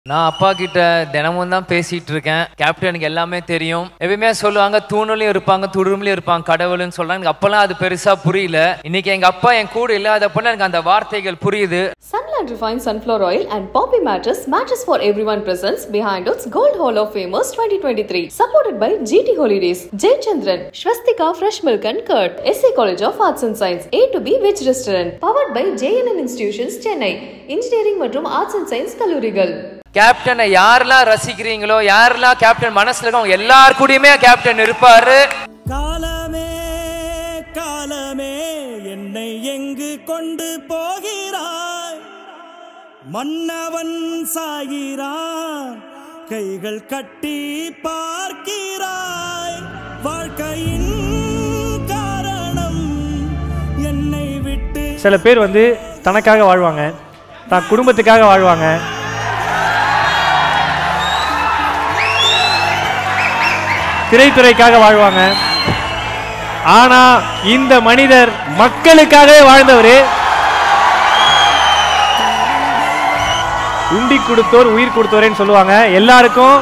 நான் அப்பா கிட்ட தினமும் தான் பேசிட்டு இருக்கேன் கேப்டனுக்கு எல்லாமே தெரியும் எப்பயுமே சொல்லுவாங்க தூணுலையும் இருப்பாங்க துடும்லையும் இருப்பாங்க கடவுள்னு சொல்றாங்க எனக்கு அப்பெல்லாம் அது பெருசா புரியல இன்னைக்கு எங்க அப்பா என் கூட இல்லாதப்ப எனக்கு அந்த வார்த்தைகள் புரியுது Sunland Refined Sunflower Oil and Poppy Mattress Mattress for Everyone presents behind its Gold Hall of Famers 2023. Supported by GT Holidays, Jay Chandran, Shwastika Fresh Milk and Curd, SA College of Arts and Science, A to B Veg Restaurant. Powered by JNN Institutions, Chennai. Engineering மற்றும் Arts and Science கல்லூரிகள் கேப்டனை யாரெல்லாம் ரசிக்கிறீங்களோ யாரெல்லாம் captain மனசுல இருக்கோ அவங்க எல்லார் கூடயுமே captain இருப்பாரு காலமே காலமே என்னை எங்கு கொண்டு போகிறாய் மன்னவன் சாகிறான் கைகள் கட்டி பார்க்கிறாய் வாழ்க்கையின் காரணம் என்னை விட்டு சில பேர் வந்து தனக்காக வாழ்வாங்க தான் குடும்பத்துக்காக வாழ்வாங்க திரைத்துறைக்காக வாழ்வாங்க ஆனா இந்த மனிதர் மக்களுக்காகவே வாழ்ந்தவர் உண்டி கொடுத்தோர் உயிர் கொடுத்தோரேன்னு சொல்லுவாங்க எல்லாருக்கும்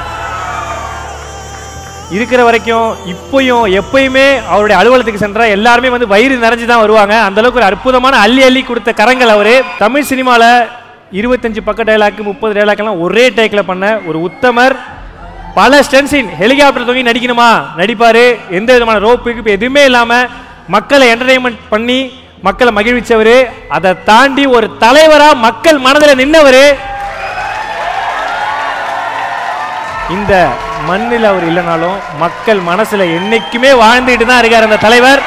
இருக்கிற வரைக்கும் இப்பயும் எப்பயுமே அவருடைய அலுவலகத்துக்கு சென்றா எல்லாருமே வந்து வயிறு நிறைஞ்சு தான் வருவாங்க அந்த அளவுக்கு ஒரு அற்புதமான அள்ளி அள்ளி கொடுத்த கரங்கள் அவரு தமிழ் சினிமால இருபத்தஞ்சு பக்க டைலாக் முப்பது டைலாக் எல்லாம் ஒரே டேக்ல பண்ண ஒரு உத்தமர் பல ஸ்டென்சின் ஹெலிகாப்டர் தொங்கி நடிக்கணுமா நடிப்பாரு எந்த விதமான ரோப்பு இப்போ எதுவுமே இல்லாம மக்களை என்டர்டைன்மெண்ட் பண்ணி மக்களை மகிழ்விச்சவர் அதை தாண்டி ஒரு தலைவரா மக்கள் மனதில் நின்னவர் இந்த மண்ணில் அவர் இல்லைனாலும் மக்கள் மனசுல என்னைக்குமே வாழ்ந்துட்டு தான் இருக்கார் அந்த தலைவர்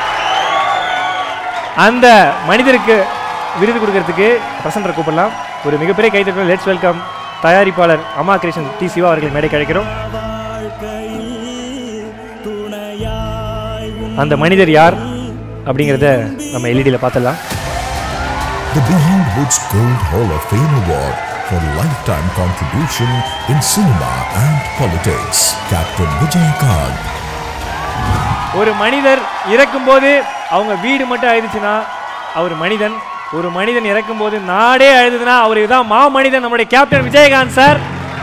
அந்த மனிதருக்கு விருது கொடுக்கறதுக்கு பிரசன்டரை கூப்பிடலாம் ஒரு மிகப்பெரிய கைத்தட்டல் லெட்ஸ் வெல்கம் தயாரிப்பாளர் அம்மா கிருஷ்ணன் டி சிவா அவர்களை மேடை கிடைக்கிறோம் வாழ்க்கையில் துணையாய் உன் அந்த மனிதர் யார் அப்படிங்கிறத நம்ம எல்இடியில் பார்த்துடலாம் The Behind Woods Gold Hall of Fame Award for lifetime contribution in cinema and politics. Captain Vijayakant. ஒரு மனிதர் இறக்கும்போது அவங்க வீடு மட்டும் அழுதுச்சுன்னா அவர் மனிதன் ஒரு மனிதன் இறக்கும்போது நாடே அழுதுனா அவர் தான் மா மனிதன் நம்முடைய கேப்டன் விஜயகாந்த் சார்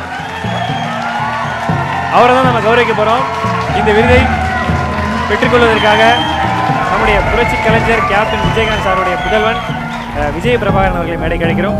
அவரை தான் நம்ம கௌரவிக்க போறோம் இந்த விருதை பெற்றுக்கொள்வதற்காக நம்முடைய புரட்சி கலைஞர் கேப்டன் விஜயகாந்த் சாருடைய புதல்வன் அஹ், விஜய பிரபாகரன் அவர்களை மேடை கிடைக்கிறோம்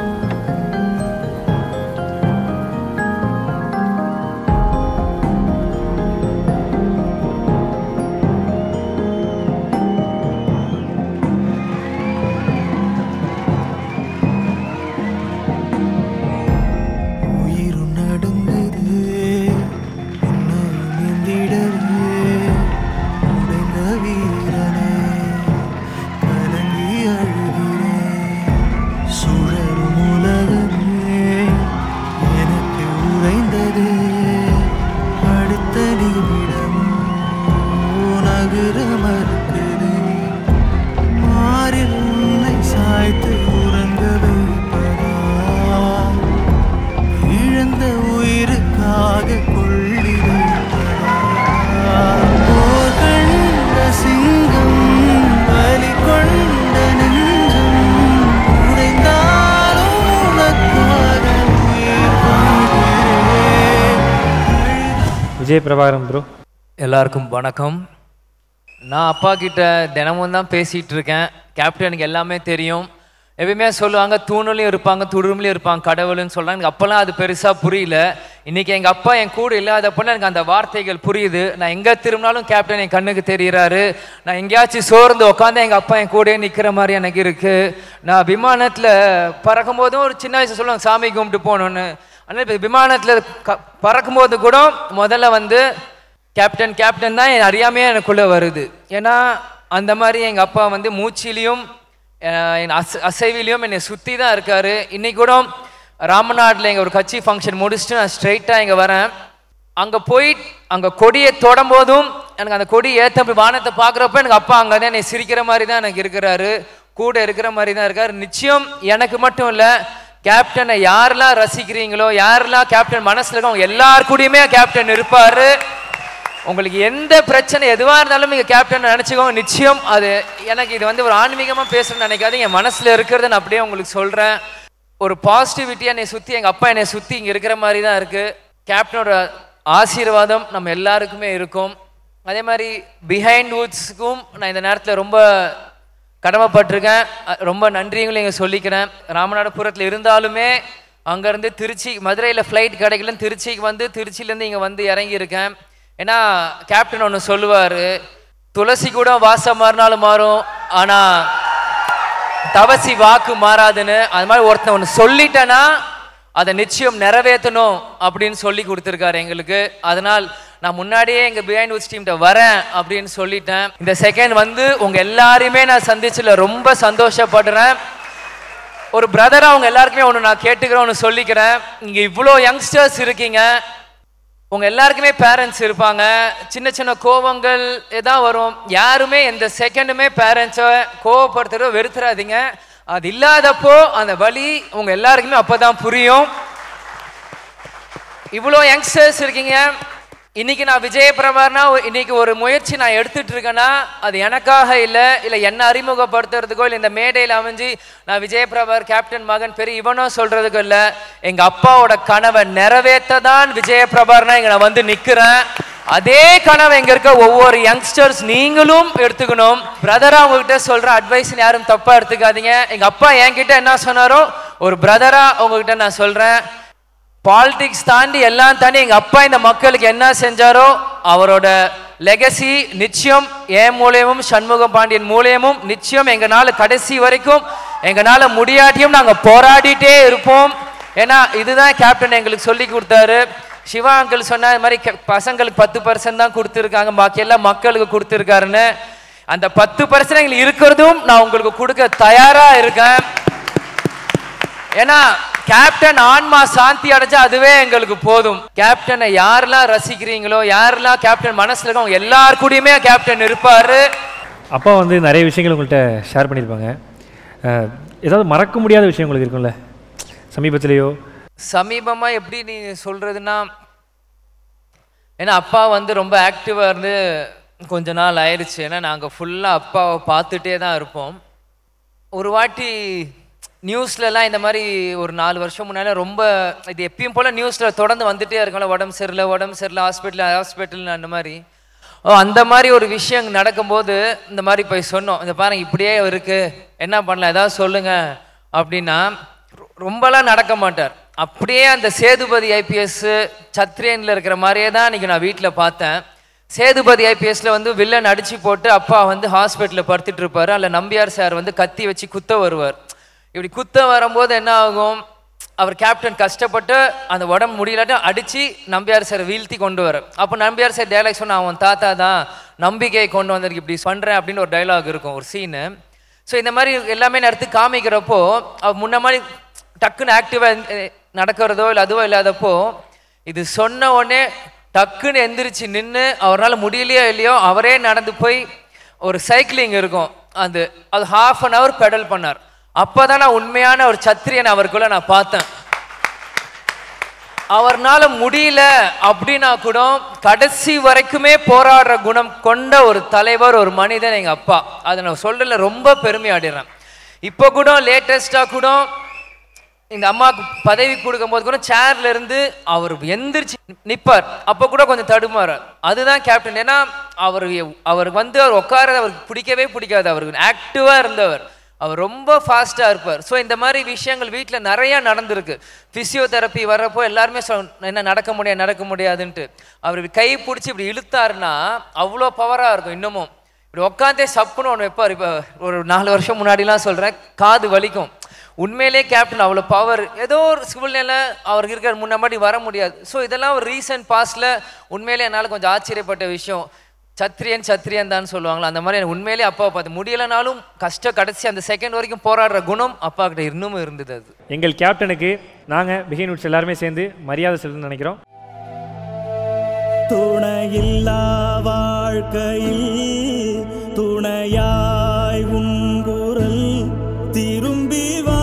உயிர் நடுங்குது என்ன நீந்திடவே உடைந்த வீரனே கலங்கி அழுகிறேன் சுழலும் உலகமே எனக்கு உறைந்தது அடுத்த நிமிடம் நகர மறுக்குது மாறில் உன்னை சாய்த்து உறங்க வைப்பதா இழந்த உயிருக்காக கொள்ளி வைப்பதா? போர் கண்ட சிங்கம் வலி கொண்ட நெஞ்சம் உடைந்தாலும் உனக்காக உயிர் வாழ்கிறேன். விஜய் பிரபாகரன் ப்ரோ எல்லாருக்கும் வணக்கம் நான் அப்பா கிட்ட தினமும் தான் பேசிட்டு இருக்கேன் கேப்டனுக்கு எல்லாமே தெரியும் எப்பயுமே சொல்லுவாங்க தூணுலையும் இருப்பாங்க துடும்லையும் இருப்பாங்க கடவுள்னு சொல்றாங்க எனக்கு அப்பெல்லாம் அது பெருசா புரியல இன்னைக்கு எங்க அப்பா என் கூட இல்லாதப்ப எனக்கு அந்த வார்த்தைகள் புரியுது நான் எங்க திரும்பினாலும் கேப்டன் என் கண்ணுக்கு தெரியறாரு நான் எங்கேயாச்சும் சோர்ந்து உட்காந்து எங்க அப்பா என் கூடயே நிக்கிற மாதிரி எனக்கு இருக்கு நான் விமானத்துல பறக்கும் போதும் ஒரு சின்ன வயசு சொல்லுவாங்க சாமி கும்பிட்டு போகணும்னு ஆனால் இப்போ விமானத்துல க- பறக்கும்போது கூட முதல்ல வந்து கேப்டன் கேப்டன் தான் என் அறியாமையே எனக்குள்ள வருது ஏன்னா அந்த மாதிரி எங்க அப்பா வந்து மூச்சிலையும் அஹ், என் அச அசைவிலையும் என்னை சுற்றி தான் இருக்காரு இன்னைக்கு கூட ராமநாட்டில் எங்கள் ஒரு கட்சி ஃபங்க்ஷன் முடிச்சுட்டு நான் ஸ்ட்ரைட்டாக இங்கே வரேன் அங்கே போய் அங்கே கொடியை தொடும் போதும் எனக்கு அந்த கொடி ஏற்ற போய் வானத்தை பார்க்குறப்ப எனக்கு அப்பா அங்கே தான் என்னை சிரிக்கிற மாதிரி தான் எனக்கு இருக்கிறாரு கூட இருக்கிற மாதிரி தான் இருக்காரு நிச்சயம் எனக்கு மட்டும் இல்லை கேப்டனை யாரெல்லாம் ரசிக்கிறீங்களோ யாரெல்லாம் கேப்டன் மனசில் இருக்கோ அவங்க எல்லார் கூடயுமே கேப்டன் இருப்பார் உங்களுக்கு எந்த பிரச்சனை எதுவாக இருந்தாலும் நீங்கள் கேப்டன் நினச்சிக்கோங்க நிச்சயம் அது எனக்கு இது வந்து ஒரு ஆன்மீகமாக பேசணும்னு நினைக்காது என் மனசில் இருக்கிறத நான் அப்படியே உங்களுக்கு சொல்கிறேன் ஒரு பாசிட்டிவிட்டி என்னை சுற்றி எங்கள் அப்பா என்னை சுற்றி இங்கே இருக்கிற மாதிரி தான் இருக்குது கேப்டனோட ஆசீர்வாதம் நம்ம எல்லாருக்குமே இருக்கும் அதே மாதிரி பிஹைண்ட் வுட்ஸ்க்கும் நான் இந்த நேரத்தில் ரொம்ப கடமைப்பட்டிருக்கேன் அ- ரொம்ப நன்றிங்களும் இங்கே சொல்லிக்கிறேன் ராமநாதபுரத்தில் இருந்தாலுமே அங்கேருந்து திருச்சி மதுரையில் ஃப்ளைட் கிடைக்கலன்னு திருச்சிக்கு வந்து திருச்சியிலேருந்து இங்கே வந்து இறங்கியிருக்கேன் ஏன்னா கேப்டன் ஒன்று சொல்லுவார் துளசி கூட வாசம் மாறினாலும் மாறும் ஆனால் தவசி வாக்கு மாறாதுன்னு அது மாதிரி ஒருத்தன் ஒன்று சொல்லிட்டேன்னா அதை நிச்சயம் நிறைவேற்றணும் அப்படின்னு சொல்லி கொடுத்துருக்காரு எங்களுக்கு அதனால் நான் முன்னாடியே எங்கள் பிஹைண்ட் வித் டீம்கிட்ட வரேன் அப்படின்னு சொல்லிட்டேன் இந்த செகண்ட் வந்து உங்கள் எல்லாரையுமே நான் சந்திச்சதுல ரொம்ப சந்தோஷப்படுறேன் ஒரு பிரதராக அவங்க எல்லாருக்குமே ஒன்று நான் கேட்டுக்கிறேன் ஒன்று சொல்லிக்கிறேன் இங்கே இவ்வளோ யங்ஸ்டர்ஸ் இருக்கீங்க உங்க எல்லாருக்குமே பேரண்ட்ஸ் இருப்பாங்க சின்ன சின்ன கோவங்கள் எதா வரும் யாருமே எந்த செகண்டுமே பேரண்ட்ஸை கோவப்படுத்துறதோ வெறுத்துறாதீங்க அது இல்லாதப்போ அந்த வலி உங்க எல்லாருக்குமே அப்பதான் புரியும் இவ்வளோ யங்ஸ்டர்ஸ் இருக்கீங்க இன்னைக்கு நான் விஜயபிரபார்னா இன்னைக்கு ஒரு முயற்சி நான் எடுத்துட்டு இருக்கேன்னா அது எனக்காக இல்லை இல்லை என்ன அறிமுகப்படுத்துறதுக்கோ இல்லை இந்த மேடையில் அமைஞ்சு நான் விஜயபிரபார் கேப்டன் மகன் பெரிய இவனோ சொல்றதுக்கோ இல்லை எங்க அப்பாவோட கனவை நிறைவேற்ற தான் விஜயபிரபார்னா இங்க நான் வந்து நிக்கிறேன் அதே கனவை இங்க இருக்க ஒவ்வொரு யங்ஸ்டர்ஸ் நீங்களும் எடுத்துக்கணும் பிரதரா உங்ககிட்ட சொல்ற அட்வைஸ் யாரும் தப்பா எடுத்துக்காதீங்க எங்க அப்பா என்கிட்ட என்ன சொன்னாரோ ஒரு பிரதரா உங்ககிட்ட நான் சொல்றேன் பாலிடிக்ஸ் தாண்டி எல்லாம் தாண்டி எங்க அப்பா இந்த மக்களுக்கு என்ன செஞ்சாரோ அவரோட லெகசி நிச்சயம் என் மூலியமும் சண்முகம் பாண்டியன் மூலியமும் நிச்சயம் எங்கனால கடைசி வரைக்கும் எங்கனால முடியாட்டியும் நாங்க போராடிட்டே இருப்போம் ஏன்னா இதுதான் கேப்டன் எங்களுக்கு சொல்லி கொடுத்தாரு சிவா அங்கிள் சொன்ன இது மாதிரி கே- பசங்களுக்கு பத்து பர்சன்ட் தான் கொடுத்துருக்காங்க பாக்கி எல்லாம் மக்களுக்கு கொடுத்துருக்காருன்னு அந்த பத்து பர்சன்ட் எங்களுக்கு இருக்கிறதும் நான் உங்களுக்கு கொடுக்க தயாரா இருக்கேன் ஏன்னா கேப்டன் ஆன்மா சாந்தி அடைஞ்சா அதுவே எங்களுக்கு போதும் கேப்டனை யாரெல்லாம் ரசிக்கிறீங்களோ யாரெல்லாம் கேப்டன் மனசுல இருக்கோ அவங்க எல்லார் கூடயுமே கேப்டன் இருப்பாரு அப்பா வந்து நிறைய விஷயங்கள் உங்கள்கிட்ட ஷேர் பண்ணியிருப்பாங்க அஹ், ஏதாவது மறக்க முடியாத விஷயம் உங்களுக்கு இருக்கும்ல சமீபத்திலேயோ சமீபமா எப்படி நீ சொல்றதுன்னா ஏன்னா அப்பா வந்து ரொம்ப ஆக்டிவா இருந்து கொஞ்ச நாள் ஆயிடுச்சு ஏன்னா நாங்க ஃபுல்லா அப்பாவை பார்த்துட்டே தான் இருப்போம் ஒரு வாட்டி நியூஸ்லலாம் இந்த மாதிரி ஒரு நாலு வருஷம் முன்னால ரொம்ப இது எப்பயும் போல நியூஸ்ல தொடர்ந்து வந்துட்டே இருக்கும்ல உடம்பு சரியில்லை உடம்பு சரியில்லை ஹாஸ்பிட்டல் ஹாஸ்பிட்டல் அந்த மாதிரி ஓ அந்த மாதிரி ஒரு விஷயம் நடக்கும்போது இந்த மாதிரி போய் சொன்னோம் இந்த பாருங்க இப்படியே இருக்கு என்ன பண்ணலாம் ஏதாவது சொல்லுங்க அப்படின்னா ரொ- ரொம்பலாம் நடக்க மாட்டார் அப்படியே அந்த சேதுபதி ஐபிஎஸ் சத்ரியன்ல இருக்கிற மாதிரியே தான் இன்னைக்கு நான் வீட்டில் பார்த்தேன் சேதுபதி ஐபிஎஸ்ல வந்து வில்லன் அடிச்சு போட்டு அப்பா வந்து ஹாஸ்பிட்டலில் படுத்துட்டு இருப்பாரு அதில் நம்பியார் சார் வந்து கத்தி வச்சு குத்த வருவார் இப்படி குத்த வரும்போது என்ன ஆகும் அவர் கேப்டன் கஷ்டப்பட்டு அந்த உடம்பு முடியலாட்டும் அடிச்சு நம்பியார் சார் வீழ்த்தி கொண்டு வர அப்போ நம்பியார் சார் டைலாக் சொன்னா அவன் தாத்தா தான் நம்பிக்கை கொண்டு வந்திருக்கு இப்படி பண்றேன் அப்படின்னு ஒரு டைலாக் இருக்கும் ஒரு சீனு ஸோ இந்த மாதிரி எல்லாமே நடத்து காமிக்கிறப்போ அவர் முன்ன மாதிரி டக்குன்னு ஆக்டிவாக நடக்கிறதோ இல்லை அதுவோ இல்லாதப்போ இது சொன்ன உடனே டக்குன்னு எந்திரிச்சு நின்று அவரால் முடியலையோ இல்லையோ அவரே நடந்து போய் ஒரு சைக்கிளிங் இருக்கும் அது அது ஹாஃப் அன் ஹவர் பெடல் பண்ணார் அப்பதான் நான் உண்மையான ஒரு சத்திரியன் அவருக்குள்ள நான் பார்த்தேன் அவர்னால முடியல அப்படின்னா கூட கடைசி வரைக்குமே போராடுற குணம் கொண்ட ஒரு தலைவர் ஒரு மனிதன் எங்க அப்பா அதை நான் சொல்றதுல ரொம்ப பெருமையாடுறேன் இப்போ கூட லேட்டஸ்டா கூட இந்த அம்மாவுக்கு பதவி கொடுக்கும்போது கூட சேர்ல இருந்து அவர் எந்திரிச்சு நிப்பார் அப்போ கூட கொஞ்சம் தடுமாறார் அதுதான் கேப்டன் ஏன்னா அவர் அவருக்கு வந்து அவர் உட்காரது அவருக்கு பிடிக்கவே பிடிக்காது அவருக்கு ஆக்டிவா இருந்தவர் அவர் ரொம்ப ஃபாஸ்டா இருப்பார் ஸோ இந்த மாதிரி விஷயங்கள் வீட்டில் நிறைய நடந்திருக்கு பிசியோதெரப்பி வர்றப்போ எல்லாருமே சொல் என்ன நடக்க முடியாது நடக்க முடியாதுன்ட்டு அவர் இப்படி கை பிடிச்சி இப்படி இழுத்தாருன்னா அவ்வளோ பவராக இருக்கும் இன்னமும் இப்படி உட்காந்தே சப்புன்னு ஒன்று வைப்பார் இப்போ ஒரு நாலு வருஷம் முன்னாடிலாம் சொல்கிறேன் காது வலிக்கும் உண்மையிலே கேப்டன் அவ்வளோ பவர் ஏதோ ஒரு சூழ்நிலை அவருக்கு இருக்கிற முன்ன மாதிரி வர முடியாது ஸோ இதெல்லாம் ஒரு ரீசன்ட் பாஸ்டில் உண்மையிலே என்னால் கொஞ்சம் ஆச்சரியப்பட்ட விஷயம் சத்திரியன் சத்திரியன் தான் சொல்லுவாங்களா அந்த மாதிரி எனக்கு உண்மையிலே அப்பாவை பார்த்து முடியலைனாலும் கஷ்ட கடைசி அந்த செகண்ட் வரைக்கும் போராடுற குணம் அப்பா கிட்ட இன்னமும் இருந்தது அது எங்கள் கேப்டனுக்கு நாங்கள் பிகின் உட்ஸ் எல்லாருமே சேர்ந்து மரியாதை செலுத்தணும்னு நினைக்கிறோம் துணையில்லா வாழ்க்கையில் துணையாய் உன் குரல் திரும்பி வா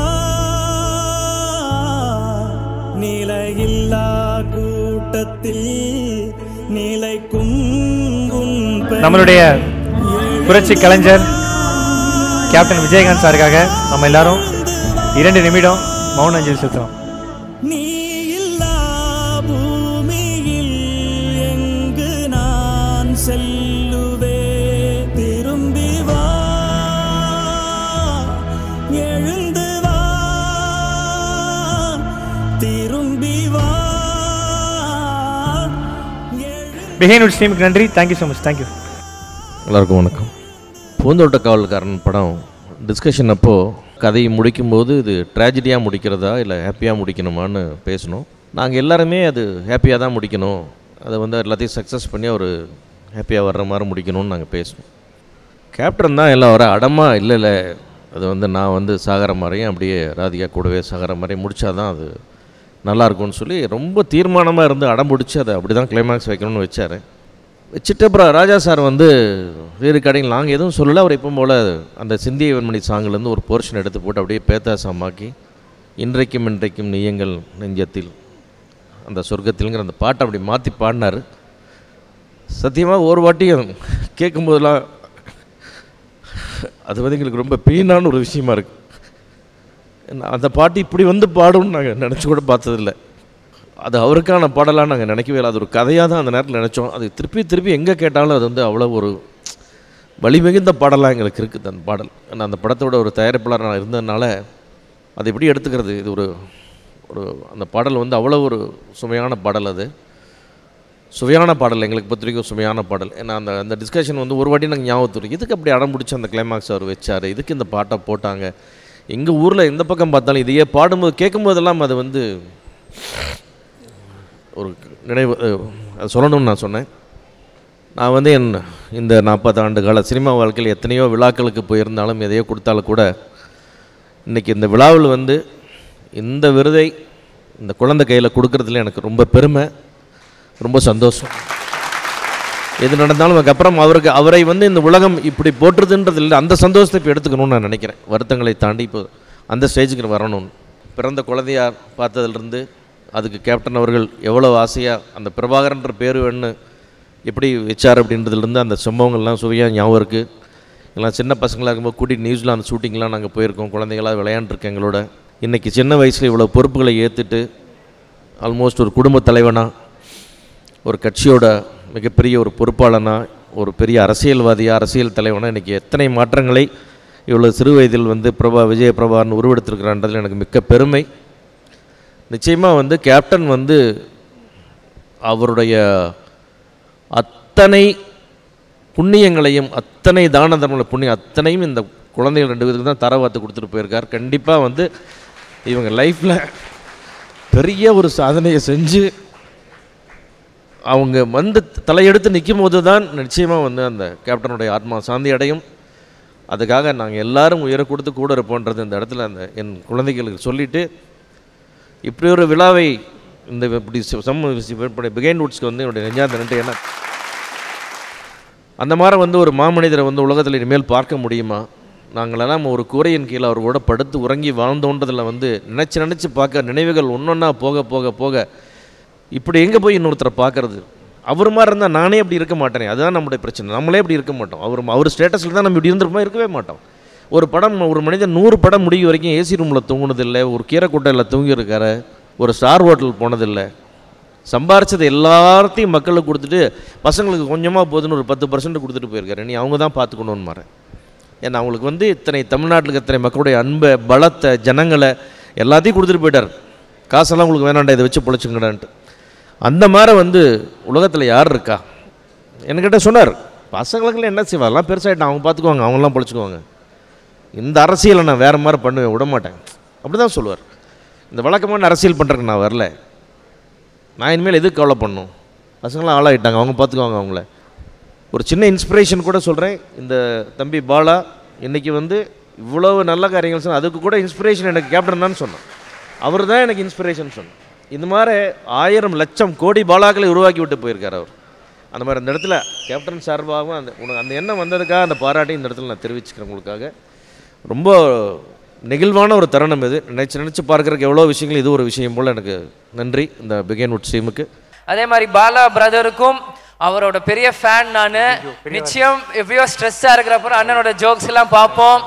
நிலையில்லா கூட்டத்தில் நிலைக்கும் உன் பெயர் நம்மளுடைய புரட்சி கலைஞர் கேப்டன் விஜயகாந்த் சாருக்காக நம்ம எல்லாரும் இரண்டு நிமிடம் மௌன அஞ்சலி செலுத்தலாம் நீ இல்லா பூமியில் எங்கு நான் செல்லுவே திரும்பி வா எழுந்து வா திரும்பி வா எழுந்து பிஹைண்ட் உட்ஸ் டீமுக்கு நன்றி தேங்க்யூ ஸோ மச் தேங்க்யூ எல்லாருக்கும் வணக்கம் பூந்தோட்ட காவல்காரன் படம் டிஸ்கஷன் அப்போது கதையை முடிக்கும்போது இது ட்ராஜடியாக முடிக்கிறதா இல்லை ஹாப்பியாக முடிக்கணுமான்னு பேசணும் நாங்கள் எல்லாருமே அது ஹாப்பியாக தான் முடிக்கணும் அதை வந்து எல்லாத்தையும் சக்ஸஸ் பண்ணி ஒரு ஹாப்பியாக வர்ற மாதிரி முடிக்கணும்னு நாங்கள் பேசணும் கேப்டன் தான் எல்லாம் வர அடமா இல்லை இல்லை அது வந்து நான் வந்து சாகிற மாதிரியும் அப்படியே ராதிகா கூடவே சாகிற மாதிரியும் முடிச்சாதான் அது நல்லா இருக்கும்னு சொல்லி ரொம்ப தீர்மானமாக இருந்து அடம் பிடிச்சி அதை அப்படி தான் கிளைமேக்ஸ் வைக்கணும்னு வச்சார் வச்சுட்டு அப்புறம் ராஜா சார் வந்து வேறு கடையில் நாங்கள் எதுவும் சொல்லலை அவர் எப்பவும் போல் அந்த சிந்திய வெண்மணி சாங்கிலேருந்து ஒரு போர்ஷன் எடுத்து போட்டு அப்படியே பேத்தாசமாக்கி இன்றைக்கும் இன்றைக்கும் நீயங்கள் நெஞ்சத்தில் அந்த சொர்க்கத்தில்ங்கிற அந்த பாட்டை அப்படி மாற்றி பாடினார் சத்தியமாக ஒரு வாட்டியும் கேட்கும்போதெல்லாம் அது வந்து எங்களுக்கு ரொம்ப பெயினான ஒரு விஷயமா இருக்கு என்ன, அந்த பாட்டு இப்படி வந்து பாடும்னு நாங்கள் நினச்சி கூட பார்த்ததில்ல அது அவருக்கான பாடலாக நாங்கள் நினைக்கவே இல்லை அது ஒரு கதையாக தான் அந்த நேரத்தில் நினச்சோம் அது திருப்பி திருப்பி எங்கே கேட்டாலும் அது வந்து அவ்வளோ ஒரு வலிமிகுந்த பாடலாக எங்களுக்கு இருக்குது அந்த பாடல் நான் அந்த படத்தோட ஒரு தயாரிப்பாளர் நான் இருந்ததுனால அதை எப்படி எடுத்துக்கிறது இது ஒரு ஒரு அந்த பாடல் வந்து அவ்வளோ ஒரு சுமையான பாடல் அது சுவையான பாடல் எங்களுக்கு பொறுத்த வரைக்கும் சுவையான பாடல் ஏன்னா அந்த அந்த டிஸ்கஷன் வந்து ஒரு வாட்டி எனக்கு ஞாபகத்து இருக்கு இதுக்கு அப்படி அடம் பிடிச்சி அந்த கிளைமாக்ஸ் அவர் வச்சார் இதுக்கு இந்த பாட்டை போட்டாங்க எங்கள் ஊரில் எந்த பக்கம் பார்த்தாலும் இதையே பாடும்போது கேட்கும்போதெல்லாம் அது வந்து ஒரு நினைவு அஹ், அது சொல்லணும்னு நான் சொன்னேன் நான் வந்து என் இந்த நாற்பது ஆண்டு கால சினிமா வாழ்க்கையில் எத்தனையோ விழாக்களுக்கு போயிருந்தாலும் எதையோ கொடுத்தாலும் கூட இன்றைக்கி இந்த விழாவில் வந்து இந்த விருதை இந்த குழந்தை கையில் கொடுக்கறதுல எனக்கு ரொம்ப பெருமை ரொம்ப சந்தோஷம் எது நடந்தாலும் அதுக்கப்புறம் அவருக்கு அவரை வந்து இந்த உலகம் இப்படி போற்றுதுன்றது இல்லை அந்த சந்தோஷத்தை இப்போ எடுத்துக்கணும்னு நான் நினைக்கிறேன் வருத்தங்களை தாண்டி இப்போ அந்த ஸ்டேஜுக்கு வரணும்னு பிறந்த குழந்தையார் பார்த்ததுலேருந்து அதுக்கு கேப்டன் அவர்கள் எவ்வளோ ஆசையாக அந்த பிரபாகரன்ற பேர் வேணுன்னு எப்படி வச்சார் அப்படின்றதுலேருந்து அந்த சம்பவங்கள்லாம் சுவையாக ஞாபகம் இருக்குது எல்லாம் சின்ன பசங்களாக இருக்கும்போது கூட்டிகிட்டு நியூசிலாந்து ஷூட்டிங்லாம் நாங்கள் போயிருக்கோம் குழந்தைகளாக விளையாண்டுருக்கேன் எங்களோட இன்றைக்கி சின்ன வயசில் இவ்வளோ பொறுப்புகளை ஏற்றுட்டு ஆல்மோஸ்ட் ஒரு குடும்ப தலைவனாக ஒரு கட்சியோட மிகப்பெரிய ஒரு பொறுப்பாளனா ஒரு பெரிய அரசியல்வாதியாக அரசியல் தலைவனாக இன்றைக்கி எத்தனை மாற்றங்களை இவ்வளோ சிறு வயதில் வந்து பிரபா விஜய பிரபான்னு உருவெடுத்திருக்கிறான்றதுல எனக்கு மிக்க பெருமை நிச்சயமாக வந்து கேப்டன் வந்து அவருடைய அத்தனை புண்ணியங்களையும் அத்தனை தான தர்ம புண்ணியம் அத்தனையும் இந்த குழந்தைகள் ரெண்டு பேருக்கு தான் தரவாத்து கொடுத்துட்டு போயிருக்கார் கண்டிப்பாக வந்து இவங்க லைஃப்பில் பெரிய ஒரு சாதனையை செஞ்சு அவங்க வந்து தலையெடுத்து நிற்கும் போது தான் நிச்சயமாக வந்து அந்த கேப்டனுடைய ஆத்மா சாந்தி அடையும் அதுக்காக நாங்கள் எல்லாரும் உயர கொடுத்து கூட இருப்போன்றது இந்த இடத்துல அந்த என் குழந்தைகளுக்கு சொல்லிவிட்டு இப்படி ஒரு விழாவை இந்த இப்படி சம் பிகைண்ட் வுட்ஸ்க்கு வந்து என்னுடைய நெஞ்சாந்த நன்றி ஏன்னா அந்த மாதிரி வந்து ஒரு மாமனிதரை வந்து உலகத்தில் இனிமேல் பார்க்க முடியுமா நாங்களெல்லாம் ஒரு கூரையின் கீழே அவர் கூட படுத்து உறங்கி வாழ்ந்தோன்றதில் வந்து நினச்சி நினச்சி பார்க்க நினைவுகள் ஒன்றொன்னா போக போக போக இப்படி எங்கே போய் இன்னொருத்தரை பார்க்கறது அவர் மாதிரி இருந்தால் நானே அப்படி இருக்க மாட்டேனே அதுதான் நம்முடைய பிரச்சனை நம்மளே அப்படி இருக்க மாட்டோம் அவர் அவர் ஸ்டேட்டஸில் தான் நம்ம இப்படி இருந்திருப்போம் இருக்கவே மாட்டோம் ஒரு படம் ஒரு மனிதன் நூறு படம் முடியும் வரைக்கும் ஏசி ரூமில் தூங்குனதில்லை ஒரு கீரைக்குட்டையில் தூங்கியிருக்காரு ஒரு ஸ்டார் ஹோட்டல் போனதில்லை சம்பாரிச்சது எல்லாத்தையும் மக்களுக்கு கொடுத்துட்டு பசங்களுக்கு கொஞ்சமாக போதுன்னு ஒரு பத்து பர்சன்ட் கொடுத்துட்டு போயிருக்காரு நீ அவங்க தான் பார்த்துக்கணுன்னு மாறேன் ஏன்னா அவங்களுக்கு வந்து இத்தனை தமிழ்நாட்டில் இத்தனை மக்களுடைய அன்பை பலத்தை ஜனங்களை எல்லாத்தையும் கொடுத்துட்டு போயிட்டார் காசெல்லாம் உங்களுக்கு வேணாண்டா இதை வச்சு பொழைச்சுங்கடான்ட்டு அந்த மாதிரி வந்து உலகத்தில் யார் இருக்கா என்கிட்ட சொன்னார் பசங்களுக்குலாம் என்ன செய்வா எல்லாம் பெருசாகிட்டான் அவங்க பார்த்துக்குவாங்க அவங்களாம் பொழைச்சிக்குவாங்க இந்த அரசியலை நான் வேறு மாதிரி பண்ணுவேன் விட மாட்டேன் அப்படி தான் சொல்லுவார் இந்த வழக்கமான அரசியல் பண்ணுறதுக்கு நான் வரல நான் இனிமேல் எதுக்கு கவலை பண்ணணும் பசங்களாம் ஆளாகிட்டாங்க அவங்க பார்த்துக்குவாங்க அவங்கள ஒரு சின்ன இன்ஸ்பிரேஷன் கூட சொல்கிறேன் இந்த தம்பி பாலா இன்றைக்கி வந்து இவ்வளவு நல்ல காரியங்கள் சொன்ன அதுக்கு கூட இன்ஸ்பிரேஷன் எனக்கு கேப்டன் தான் சொன்னான் அவர் தான் எனக்கு இன்ஸ்பிரேஷன் சொன்னார் இந்த மாதிரி ஆயிரம் லட்சம் கோடி பாலாக்களை உருவாக்கி விட்டு போயிருக்கார் அவர் அந்த மாதிரி அந்த இடத்துல கேப்டன் சார்பாகவும் அந்த உனக்கு அந்த எண்ணம் வந்ததுக்காக அந்த பாராட்டி இந்த இடத்துல நான் தெரிவிச்சுக்கிறேன் உங்களுக்காக ரொம்ப நெகிழ்வான ஒரு தருணம் இது நினச்சி நினச்சி பார்க்குறதுக்கு எவ்வளோ விஷயங்கள் இது ஒரு விஷயம் போல் எனக்கு நன்றி இந்த பிகேன் வுட் டீமுக்கு அதே மாதிரி பாலா பிரதருக்கும் அவரோட பெரிய ஃபேன் நான் நிச்சயம் எப்பயோ ஸ்ட்ரெஸ்ஸாக இருக்கிறப்ப அண்ணனோட ஜோக்ஸ் எல்லாம் பார்ப்போம்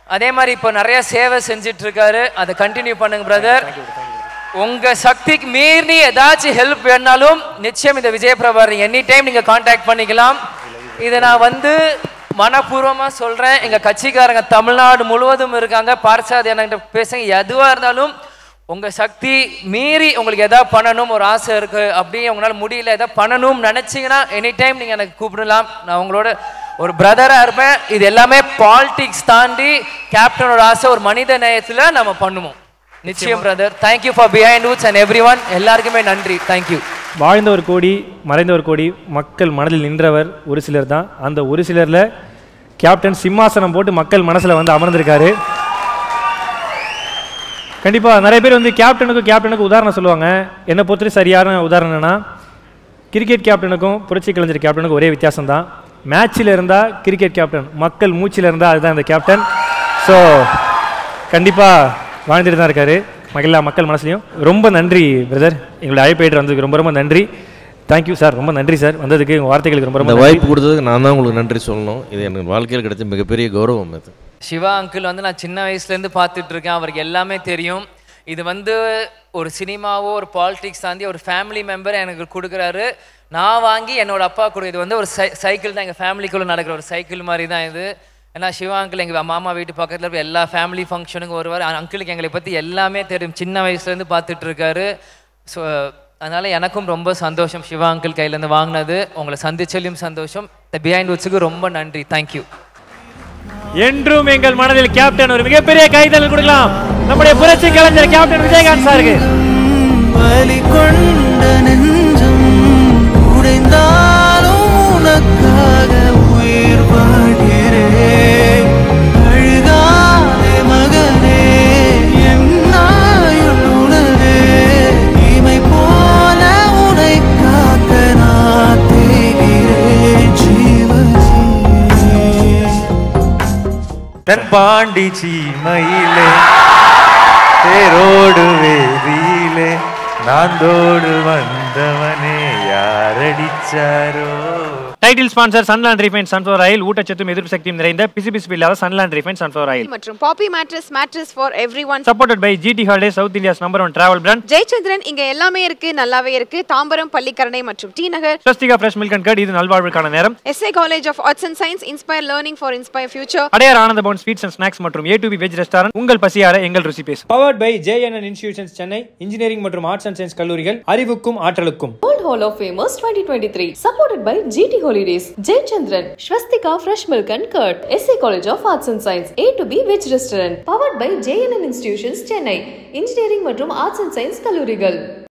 அதே மாதிரி இப்போ நிறைய சேவை செஞ்சுட்டு இருக்காரு அதை கண்டினியூ பண்ணுங்க பிரதர் உங்க சக்திக்கு மீறி ஏதாச்சும் ஹெல்ப் வேணாலும் நிச்சயம் இந்த விஜயபிரபா எனி டைம் நீங்க காண்டாக்ட் பண்ணிக்கலாம் இதை நான் வந்து மனப்பூர்வமா சொல்றேன் எங்க கட்சிக்காரங்க தமிழ்நாடு முழுவதும் இருக்காங்க பார்சாதி என்கிட்ட பேசுங்க எதுவா இருந்தாலும் உங்க சக்தி மீறி உங்களுக்கு எதாவது பண்ணணும் ஒரு ஆசை இருக்கு அப்படி உங்களால முடியல எதாவது பண்ணணும்னு நினைச்சீங்கன்னா எனி டைம் நீங்க எனக்கு கூப்பிடலாம் நான் உங்களோட ஒரு பிரதரா இருப்பேன் இது எல்லாமே பாலிடிக்ஸ் தாண்டி கேப்டனோட ஆசை ஒரு மனித நேயத்துல நம்ம பண்ணுவோம் நிச்சயம் brother thank you for Behindwoods and everyone எல்லாருக்குமே நன்றி தேங்க்யூ வாழ்ந்த ஒரு கோடி மறைந்த ஒரு கோடி மக்கள் மனதில் நின்றவர் ஒரு சிலர் தான் அந்த ஒரு சிலரில் கேப்டன் சிம்மாசனம் போட்டு மக்கள் மனசில் வந்து அமர்ந்திருக்காரு கண்டிப்பாக நிறைய பேர் வந்து கேப்டனுக்கும் கேப்டனுக்கும் உதாரணம் சொல்லுவாங்க என்னை பொறுத்தவரை சரியான உதாரணம் என்னன்னா கிரிக்கெட் கேப்டனுக்கும் புரட்சி கலைஞர் கேப்டனுக்கும் ஒரே வித்தியாசம் தான் மேட்ச்சில் இருந்தால் கிரிக்கெட் கேப்டன் மக்கள் மூச்சில் இருந்தால் அதுதான் இந்த கேப்டன் ஸோ கண்டிப்பாக வாழ்ந்துட்டு தான் இருக்காரு எல்லா மக்கள் மனசுலையும் ரொம்ப நன்றி பிரதர் எங்களுடைய அழைப்பேற்று வந்ததுக்கு ரொம்ப ரொம்ப நன்றி தேங்க்யூ சார் ரொம்ப நன்றி சார் வந்ததுக்கு உங்கள் வார்த்தைகளுக்கு ரொம்ப ரொம்ப இந்த நன்றி. வாய்ப்பு கொடுத்ததுக்கு நான் தான் உங்களுக்கு நன்றி சொல்லணும் இது எனக்கு வாழ்க்கையில் கிடைச்ச மிகப்பெரிய கௌரவம் இது சிவா அங்கிள் வந்து நான் சின்ன வயசுலேருந்து பார்த்துட்டு இருக்கேன் அவருக்கு எல்லாமே தெரியும் இது வந்து ஒரு சினிமாவோ ஒரு பாலிடிக்ஸ் தாண்டி ஒரு ஃபேமிலி மெம்பர் எனக்கு கொடுக்குறாரு நான் வாங்கி என்னோட அப்பா கொடு இது வந்து ஒரு சை சைக்கிள் தான் எங்கள் ஃபேமிலிக்குள்ளே நடக்கிற ஒரு சைக்கிள் மாதிரி தான் இது ஏன்னா சிவா அங்கிள் எங்கள் மாமா வீட்டு பக்கத்தில் இருக்க எல்லா ஃபேமிலி ஃபங்க்ஷனுக்கும் வருவார் அங்கிளுக்கு எங்களை பற்றி எல்லாமே தெரியும் சின்ன வயசுலேருந்து பார்த்துட்டு இருக்காரு ஸோ அதனால எனக்கும் ரொம்ப சந்தோஷம் சிவா அங்கிள் கையிலேருந்து வாங்கினது உங்களை சந்திச்சலையும் சந்தோஷம் த பிஹைண்ட் உட்ஸுக்கு ரொம்ப நன்றி தேங்க்யூ என்றும் எங்கள் மனதில் கேப்டன் ஒரு மிகப்பெரிய கைதல் கொடுக்கலாம் நம்முடைய புரட்சி கலைஞர் கேப்டன் விஜயகாந்த் சாருக்கு வலி கொண்ட நெஞ்சம் உடைந்தாலும் உனக்காக உயிர் வாழ்கிறேன் அழுகாதே மகனே என் நாயுள் உணவே இமை போல உனை காக்க நான் தேகிறேன் ஜீவனே தன் பாண்டி சீமையிலே தேரோடு வேதியிலே நாந்தோடு வந்தவனே யாரடிச்சாரோ title sponsor Sunland refine sunflower oil ஊட்டச்சத்தும் எதிர்ப்பு சக்தியும் நிறைந்த பிசிபிசிபி இல்லாத சன்லாண்ட் ரீஃபைன் சன்ஃப்ளவர் ஆயில் மற்றும் Poppy mattress mattress for everyone supported by GT holiday South India's number one travel brand Jayachandran இங்க எல்லாமே இருக்கு நல்லாவே இருக்கு தாம்பரம் பள்ளிக்கரணை மற்றும் T Nagar Swastika fresh milk and curd இது நல்வாழ்வுக்கான நேரம் SA college of arts and science inspire learning for inspire future Adyar Ananda Bhavan sweets and snacks மற்றும் A to B veg restaurant உங்கள் பசியார எங்கள் ருசி பேசும் powered by JNN institutions Chennai engineering மற்றும் ஆர்ட்ஸ் அண்ட் சயின்ஸ் கல்லூரிகள் அறிவுக்கும் ஆற்றலுக்கும் Gold Hall of Famers 2023. Supported by GT Holidays, Jay Chandran, Shwastika Fresh Milk and Curd, SA College of Arts and Science, A to B Veg Restaurant. Powered by JNN Institutions, Chennai, Engineering மற்றும் Arts and Science கல்லூரிகள்